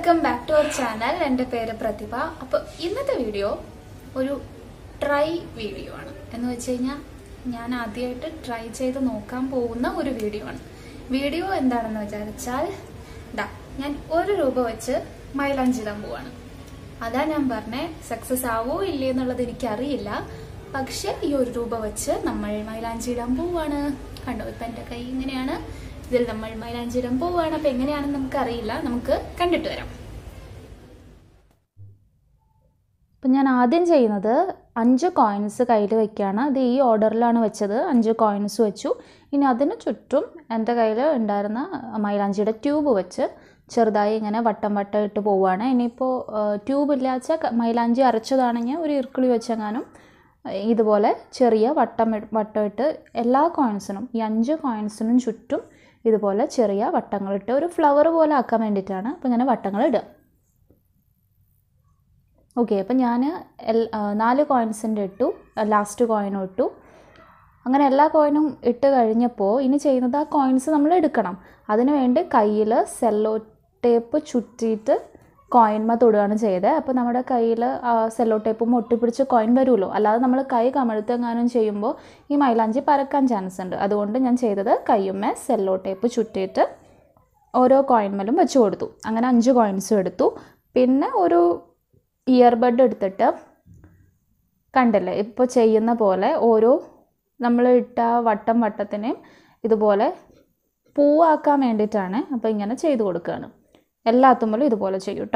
welcome back to our channel എൻ്റെ പേര് പ്രതിഭ അപ്പോൾ ഇന്നത്തെ വീഡിയോ ഒരു ട്രൈ വീഡിയോ ആണ് എന്ന് വെച്ച് കഴിഞ്ഞാൽ ഞാൻ ആദ്യമായിട്ട് ട്രൈ ചെയ്ത് നോക്കാൻ പോകുന്ന ഒരു വീഡിയോ ആണ് വീഡിയോ എന്താണെന്ന് വിചാരിച്ചാൽ ദാ ഞാൻ ഒരു രൂപ വെച്ച് മൈലാഞ്ചിടാൻ പോവാണ് അതാ ഞാൻ പറഞ്ഞേ സക്സസ് ആവോ ഇല്ലേ എന്നുള്ളത് എനിക്കറിയില്ല പക്ഷെ ഈ ഒരു രൂപ വെച്ച് നമ്മൾ മൈലാഞ്ചി ഇടാൻ പോവാണ് കണ്ടോ ഇപ്പൊ എന്റെ കൈ ഇങ്ങനെയാണ് ഇതിൽ നമ്മൾ മൈലാഞ്ചി ഇടാൻ പോവാണ് അപ്പൊ എങ്ങനെയാണെന്ന് നമുക്ക് അറിയില്ല നമുക്ക് കണ്ടിട്ട് വരാം അപ്പം ഞാൻ ആദ്യം ചെയ്യുന്നത് അഞ്ച് കോയിൻസ് കയ്യിൽ വെക്കുകയാണ് അത് ഈ ഓർഡറിലാണ് വെച്ചത് അഞ്ച് കോയിൻസ് വെച്ചു ഇനി അതിന് ചുറ്റും എൻ്റെ കയ്യിൽ ഉണ്ടായിരുന്ന മൈലാഞ്ചിയുടെ ട്യൂബ് വെച്ച് ചെറുതായി ഇങ്ങനെ വട്ടം വട്ടം ഇട്ട് പോവുകയാണ് ഇനിയിപ്പോൾ ട്യൂബ് ഇല്ലാച്ച മൈലാഞ്ചി അരച്ചതാണെങ്കിൽ ഒരു ഇർക്കിളി വെച്ചെങ്ങാനും ഇതുപോലെ ചെറിയ വട്ടം ഇ- വട്ടം ഇട്ട് എല്ലാ കോയിൻസിനും ഈ അഞ്ച് കോയിൻസിനും ചുറ്റും ഇതുപോലെ ചെറിയ വട്ടങ്ങളിട്ട് ഒരു ഫ്ലവർ പോലെ ആക്കാൻ വേണ്ടിയിട്ടാണ് അപ്പോൾ ഇങ്ങനെ വട്ടങ്ങൾ ഇടുക ഓക്കെ അപ്പം ഞാൻ എൽ ആ, നാല് കോയിൻസിൻ്റെ ഇട്ടു ലാസ്റ്റ് കോയിനും ഇട്ടു അങ്ങനെ എല്ലാ കോയിനും ഇട്ട് കഴിഞ്ഞപ്പോൾ ഇനി ചെയ്യുന്നത് ആ കോയിൻസ് നമ്മൾ എടുക്കണം അതിന് വേണ്ടി കയ്യിൽ സെല്ലോ ടേപ്പ് ചുറ്റിയിട്ട് കോയിൻമ തൊടുകയാണ് ചെയ്തത് അപ്പോൾ നമ്മുടെ കയ്യിൽ സെല്ലോ ടേപ്പും ഒട്ടിപ്പിടിച്ച് കോയിൻ വരുമല്ലോ അല്ലാതെ നമ്മൾ കൈ കമഴ്ത്തെങ്ങാനും ചെയ്യുമ്പോൾ ഈ മൈലാഞ്ചി പരക്കാൻ ചാൻസ് ഉണ്ട് അതുകൊണ്ട് ഞാൻ ചെയ്തത് കയ്യുമ്മേ സെല്ലോ ടേപ്പ് ചുറ്റിയിട്ട് ഓരോ കോയിൻമേലും വെച്ച് കൊടുത്തു അങ്ങനെ അഞ്ച് കോയിൻസും എടുത്തു പിന്നെ ഒരു ഇയർബഡ് എടുത്തിട്ട് കണ്ടില്ലേ ഇപ്പോൾ ചെയ്യുന്ന പോലെ ഓരോ നമ്മൾ ഇട്ട വട്ടം വട്ടത്തിനെയും ഇതുപോലെ പൂവാക്കാൻ വേണ്ടിയിട്ടാണ് അപ്പോൾ ഇങ്ങനെ ചെയ്ത് കൊടുക്കുകയാണ് എല്ലാത്തുമ്പോഴും ഇതുപോലെ ചെയ്യും കേട്ടോ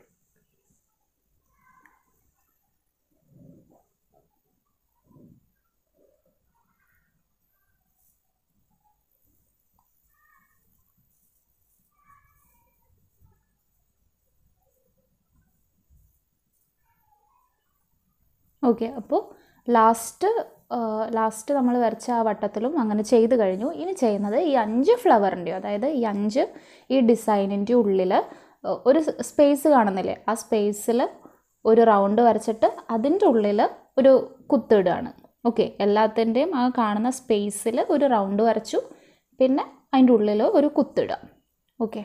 ഓക്കെ അപ്പോൾ ലാസ്റ്റ് ലാസ്റ്റ് നമ്മൾ വരച്ച ആ വട്ടത്തിലും അങ്ങനെ ചെയ്ത് കഴിഞ്ഞു ഇനി ചെയ്യുന്നത് ഈ അഞ്ച് ഫ്ലവറിൻ്റെയോ അതായത് ഈ അഞ്ച് ഈ ഡിസൈനിൻ്റെ ഉള്ളിൽ ഒരു സ്പേസ് കാണുന്നില്ലേ ആ സ്പേസിൽ ഒരു റൗണ്ട് വരച്ചിട്ട് അതിൻ്റെ ഉള്ളിൽ ഒരു കുത്തിടുകയാണ് ഓക്കെ എല്ലാത്തിൻ്റെയും ആ കാണുന്ന സ്പേസിൽ ഒരു റൗണ്ട് വരച്ചു പിന്നെ അതിൻ്റെ ഉള്ളിൽ ഒരു കുത്തിടുക ഓക്കെ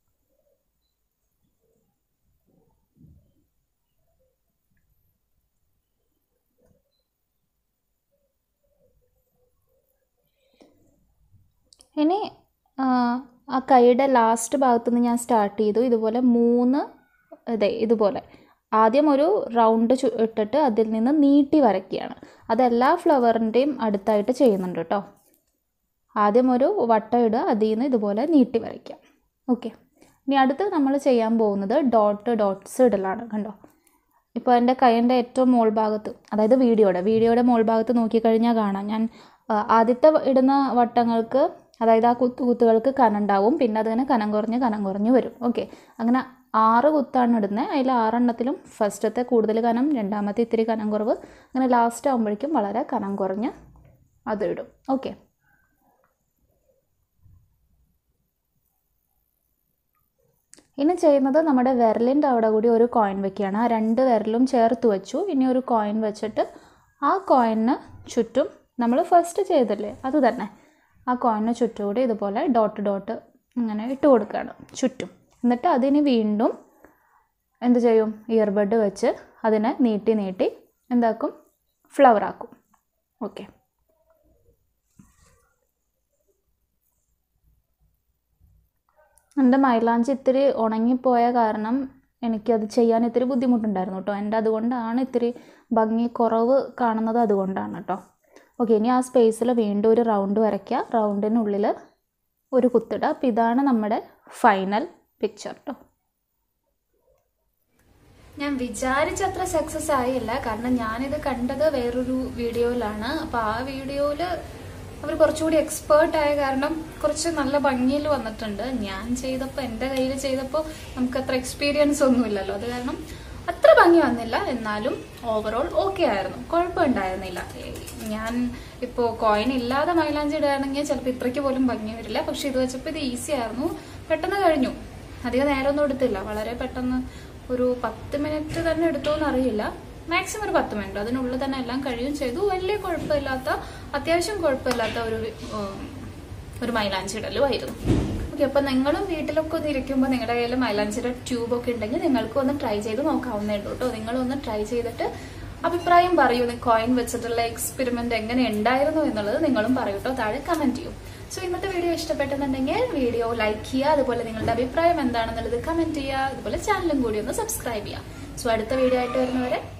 ഇനി ആ, ആ കൈയുടെ ലാസ്റ്റ് ഭാഗത്ത് നിന്ന് ഞാൻ സ്റ്റാർട്ട് ചെയ്തു ഇതുപോലെ മൂന്ന് അതെ ഇതുപോലെ ആദ്യം ഒരു റൗണ്ട് ചു ഇട്ടിട്ട് അതിൽ നിന്ന് നീട്ടി വരയ്ക്കുകയാണ് അത് എല്ലാ ഫ്ലവറിൻ്റെയും അടുത്തായിട്ട് ചെയ്യുന്നുണ്ട് കേട്ടോ ആദ്യം ഒരു വട്ടം ഇടുക അതിൽ നിന്ന് ഇതുപോലെ നീട്ടി വരയ്ക്കാം ഓക്കെ ഇനി അടുത്ത് നമ്മൾ ചെയ്യാൻ പോകുന്നത് ഡോട്ട് ഡോട്ട്സ് ഇടലാണ് കണ്ടോ ഇപ്പോൾ എൻ്റെ കൈൻ്റെ ഏറ്റവും മോൾ ഭാഗത്ത് അതായത് വീഡിയോയുടെ വീഡിയോയുടെ മോൾ ഭാഗത്ത് നോക്കിക്കഴിഞ്ഞാൽ കാണാം ഞാൻ ആ, ആദ്യത്തെ ഇടുന്ന വട്ടങ്ങൾക്ക് അതായത് ആ കുത്തു കുത്തുകൾക്ക് കനുണ്ടാവും പിന്നെ അതിങ്ങനെ കനം കുറഞ്ഞ് കനം കുറഞ്ഞ് വരും ഓക്കെ അങ്ങനെ ആറ് കുത്താണ് ഇടുന്നത് അതിൽ ആറെണ്ണത്തിലും ഫസ്റ്റത്തെ കൂടുതൽ കനം രണ്ടാമത്തെ ഇത്തിരി കനം കുറവ് അങ്ങനെ ലാസ്റ്റ് ആകുമ്പോഴേക്കും വളരെ കനം കുറഞ്ഞ് അത് ഇടും ഓക്കെ ഇനി ചെയ്യുന്നത് നമ്മുടെ വിരലിൻ്റെ അവിടെ കൂടി ഒരു കോയിൻ വെക്കുകയാണ് ആ രണ്ട് വിരലും ചേർത്ത് വെച്ചു ഇനി ഒരു കോയിൻ വെച്ചിട്ട് ആ കോയിന് ചുറ്റും നമ്മൾ ഫസ്റ്റ് ചെയ്തില്ലേ അത് തന്നെ ആ കോയിന് ചുറ്റും കൂടി ഇതുപോലെ ഡോട്ട് ഡോട്ട് ഇങ്ങനെ ഇട്ട് കൊടുക്കുകയാണ് ചുറ്റും എന്നിട്ട് അതിന് വീണ്ടും എന്ത് ചെയ്യും ഇയർബഡ് വെച്ച് അതിനെ നീട്ടി നീട്ടി എന്താക്കും ഫ്ലവർ ആക്കും ഓക്കെ എൻ്റെ മൈലാഞ്ചി ഇത്തിരി ഉണങ്ങിപ്പോയ കാരണം എനിക്കത് ചെയ്യാൻ ഇത്തിരി ബുദ്ധിമുട്ടുണ്ടായിരുന്നു കേട്ടോ എൻ്റെ അതുകൊണ്ടാണ് ഇത്തിരി ഭംഗി കുറവ് കാണുന്നത് അതുകൊണ്ടാണ് കേട്ടോ ഓക്കെ ഇനി ആ സ്പേസിൽ വീണ്ടും ഒരു റൗണ്ട് വരയ്ക്കുക റൗണ്ടിനുള്ളിൽ ഒരു കുത്തിടുക അപ്പോൾ ഇതാണ് നമ്മുടെ ഫൈനൽ പിക്ചർ കേട്ടോ ഞാൻ വിചാരിച്ചത്ര സക്സസ് ആയില്ല കാരണം ഞാനിത് കണ്ടത് വേറൊരു വീഡിയോയിലാണ് അപ്പൊ ആ വീഡിയോയില് അവർ കുറച്ചുകൂടി എക്സ്പേർട്ട് ആയ കാരണം കുറച്ച് നല്ല ഭംഗിയിൽ വന്നിട്ടുണ്ട് ഞാൻ ചെയ്തപ്പോൾ എൻ്റെ കയ്യിൽ ചെയ്തപ്പോൾ നമുക്ക് അത്ര എക്സ്പീരിയൻസ് ഒന്നുമില്ലല്ലോ അത് കാരണം അത്ര ഭംഗി വന്നില്ല എന്നാലും ഓവറോൾ ഓക്കെ ആയിരുന്നു കുഴപ്പമുണ്ടായിരുന്നില്ല ഏയ് ഞാൻ ഇപ്പോൾ കോയിൻ ഇല്ലാതെ മൈലാഞ്ചി ഇടുകയാണെങ്കിൽ ചിലപ്പോൾ ഇത്രയ്ക്ക് പോലും ഭംഗി വരില്ല പക്ഷെ ഇത് വെച്ചപ്പോൾ ഇത് ഈസി ആയിരുന്നു പെട്ടെന്ന് കഴിഞ്ഞു അധികം നേരമൊന്നും എടുത്തില്ല വളരെ പെട്ടെന്ന് ഒരു പത്ത് മിനിറ്റ് തന്നെ എടുത്തോന്ന് അറിയില്ല മാക്സിമം ഒരു പത്ത് മിനിറ്റ് അതിനുള്ളിൽ തന്നെ എല്ലാം കഴിയും ചെയ്തു വലിയ കുഴപ്പമില്ലാത്ത അത്യാവശ്യം കുഴപ്പമില്ലാത്ത ഒരു ഉം, ഒരു മൈലാഞ്ചി ഇടലും ആയിരുന്നു ഓക്കെ ഓക്കെ അപ്പൊ നിങ്ങളും വീട്ടിലൊക്കെ ഒന്ന് ഇരിക്കുമ്പോൾ നിങ്ങളുടെ കയ്യിൽ മൈലാഞ്ചിയുടെ ട്യൂബ് ഒക്കെ ഉണ്ടെങ്കിൽ നിങ്ങൾക്ക് ഒന്ന് ട്രൈ ചെയ്ത് നോക്കാവുന്നേ ഉള്ളൂ കേട്ടോ നിങ്ങളൊന്ന് ട്രൈ ചെയ്തിട്ട് അഭിപ്രായം പറയൂ കോയിൻ വെച്ചിട്ടുള്ള എക്സ്പെരിമെന്റ് എങ്ങനെ ഉണ്ടായിരുന്നു എന്നുള്ളത് നിങ്ങളും പറയൂ കേട്ടോ താഴെ കമന്റ് ചെയ്യൂ സോ ഇന്നത്തെ വീഡിയോ ഇഷ്ടപ്പെട്ടെന്നുണ്ടെങ്കിൽ വീഡിയോ ലൈക്ക് ചെയ്യുക അതുപോലെ നിങ്ങളുടെ അഭിപ്രായം എന്താണെന്നുള്ളത് കമന്റ് ചെയ്യുക അതുപോലെ ചാനലും കൂടി ഒന്ന് സബ്സ്ക്രൈബ് ചെയ്യുക സോ അടുത്ത വീഡിയോ ആയിട്ട് വരുന്നവരെ